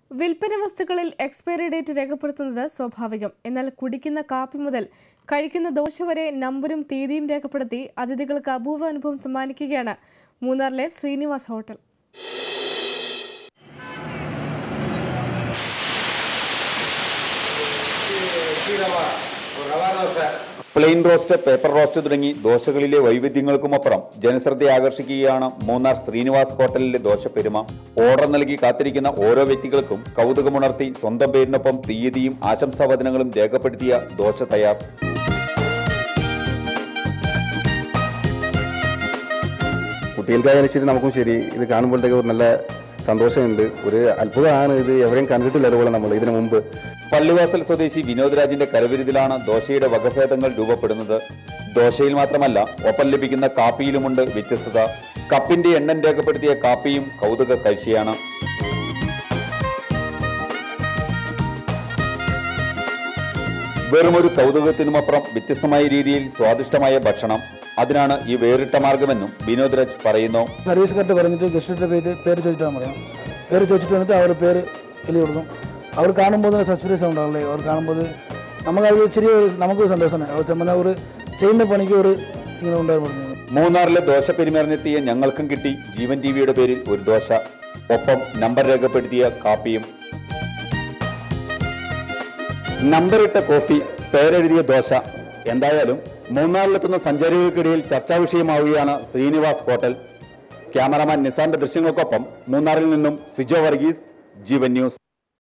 വിൽപ്പന വസ്തുക്കളിൽ expiry date രേഖപ്പെടുത്തുന്നത് സ്വാഭാവികം എന്നാൽ കുടിക്കുന്ന കാപ്പി മുതൽ കഴിക്കുന്ന ദോശ വരെ നമ്പരും തീയതിയും രേഖപ്പെടുത്തി അതിഥികൾക്ക് അപൂർവ അനുഭവം സമ്മാനിക്കുകയാണ് മൂന്നാറിലെ Srinivas hotel plain roast paper roast തുടങ്ങി ദോശകളിലെ വൈവിധ്യങ്ങൾക്കുമപ്പുറം ജനശ്രദ്ധ ആകർഷിക്കുകയാണ് മൂന്നാർ ശ്രീനിവാസ് ഹോട്ടലിലെ ദോശപ്പെരുമ ഓർഡർ നൽകി കാത്തിരിക്കുന്ന ഓരോ വ്യക്തികൾക്കും കൗതുകമുണർത്തി സ്വന്തം പേരിനൊപ്പം തീയതിയും ആശംസാവചനങ്ങളും രേഖപ്പെടുത്തിയ ദോശ തയ്യാർ കുട്ടികൾക്കായാലും ശരി നമുക്കും ശരി ഇത് കാണുമ്പോഴത്തേക്ക് ഒരു നല്ല സന്തോഷമുണ്ട് ഒരു അത്ഭുതമാണ് ഇത് എവിടെയും കണ്ടിട്ടില്ല അതുപോലെ നമ്മൾ ഇതിനു മുമ്പ് പള്ളിവാസൽ സ്വദേശി വിനോദ്രാജിന്റെ കരവിരുതിലാണ് ദോശയുടെ വകഭേദങ്ങൾ രൂപപ്പെടുന്നത് ദോശയിൽ മാത്രമല്ല ഒപ്പം ലഭിക്കുന്ന കാപ്പിയിലുമുണ്ട് വ്യത്യസ്തത കപ്പിന്റെ എണ്ണം രേഖപ്പെടുത്തിയ കാപ്പിയും കൗതുക കാഴ്ചയാണ് വെറുമൊരു കൗതുകത്തിനുമപ്പുറം വ്യത്യസ്തമായ രീതിയിൽ സ്വാദിഷ്ടമായ ഭക്ഷണം അതിനാണ് ഈ വേറിട്ട മാർഗമെന്നും വിനോദ് രാജ് പറയുന്നു സർവീസ് കട്ട് പറഞ്ഞിട്ട് ഗസ്റ്റിൻ്റെ പേര് പേര് ചോദിച്ചാൽ പറയാം പേര് ചോദിച്ചിട്ട് വന്നിട്ട് അവർ പേര് എഴുതി കൊടുക്കും അവർ കാണുമ്പോൾ തന്നെ സസ്പീരിയസ് ഉണ്ടാവില്ലേ അവർ കാണുമ്പോൾ നമുക്കത് ഇച്ചിരി ഒരു- നമുക്കൊരു സന്തോഷമാണ് അവർ ചമ്മന്ന ഒരു ചെയ്യുന്ന പണിക്ക് ഒരു ഇങ്ങനെ ഉണ്ടായിരുന്നു മൂന്നാറിലെ ദോശ പെരുമാറിനെത്തിയ ഞങ്ങൾക്കും കിട്ടി ജീവൻ ടിവിയുടെ പേരിൽ ഒരു ദോശ ഒപ്പം നമ്പർ രേഖപ്പെടുത്തിയ കാപ്പിയും നമ്പറിട്ട കോഫി പേരെഴുതിയ ദോശ എന്തായാലും മൂന്നാറിലെത്തുന്ന സഞ്ചാരികൾക്കിടയിൽ ചർച്ചാ വിഷയമാവുകയാണ് ശ്രീനിവാസ് ഹോട്ടൽ ക്യാമറമാൻ നിസാറിന്റെ ദൃശ്യങ്ങൾക്കൊപ്പം മൂന്നാറിൽ നിന്നും സിജോ വർഗീസ് ജീവൻ ന്യൂസ്